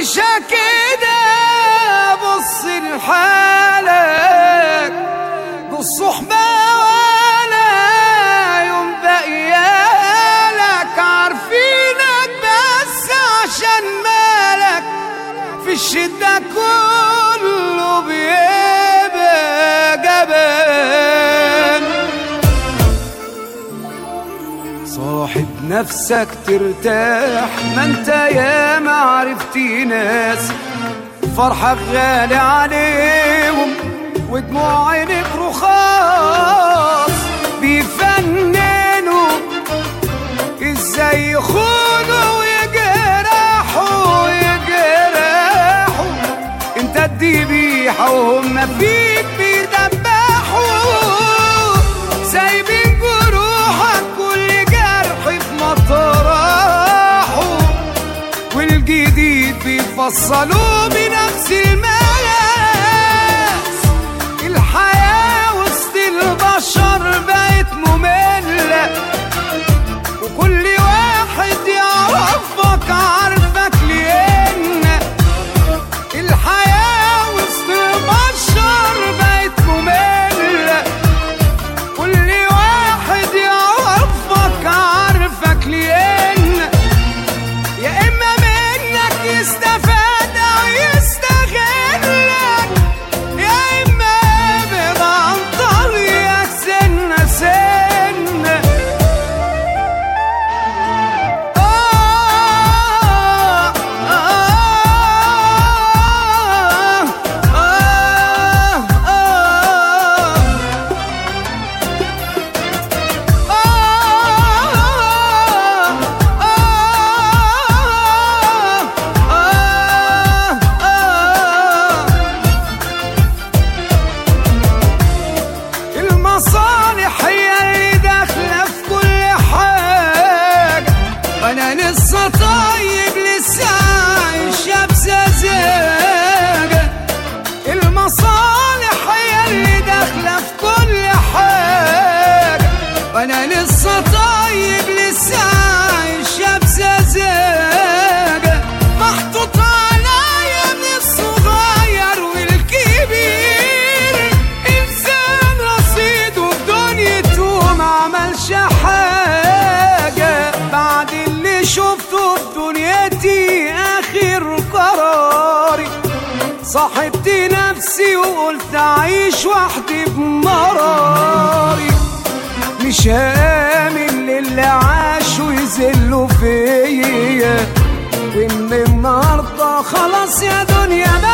عشان كده بص لحالك بالصحبة ولا يوم بقيالك عارفينك بس عشان مالك في الشدة كله بيبقى جبان صاحب نفسك ترتاح ما انت يا ما عرفتي ناس فرحك غالي عليهم ودموع عينك رخاص بيفننوا ازاي يخونوا ويجرحوا ويجرحوا انت الذبيحة وهم فيك بيدبحوا سايبين جروحك كل جرح في مطرحه والجديد بيفصلوه بنفس المقاس الحياة وسط البشر بقت مملة وكل واحد يعرفك عارفك لأن الحياة وسط البشر بقت مملة كل واحد يعرفك عارفك لأن يا إما منك يستفاد أو يستغلك يا إما يبعد عن طريقك سنة سنة آه آه آه آه المصالح هي اللي داخلة في كل حاجة وأنا لسه طيب لسه عايشة بسذاجة المصالح هي اللي داخلة في كل حاجة وأنا لسه طيب لسه عايشة بسذاجة محطوط عليا من الصغير والكبير إنسان رصيده بدنيته ما عملش حاجة بعد اللي شفته في دنيتي آخر قراري صاحبت نفسي وقلت أعيش وحدي بمراري مش هامن للي عاشوا يذلوا فيا ومن النهارده خلاص يا دنيا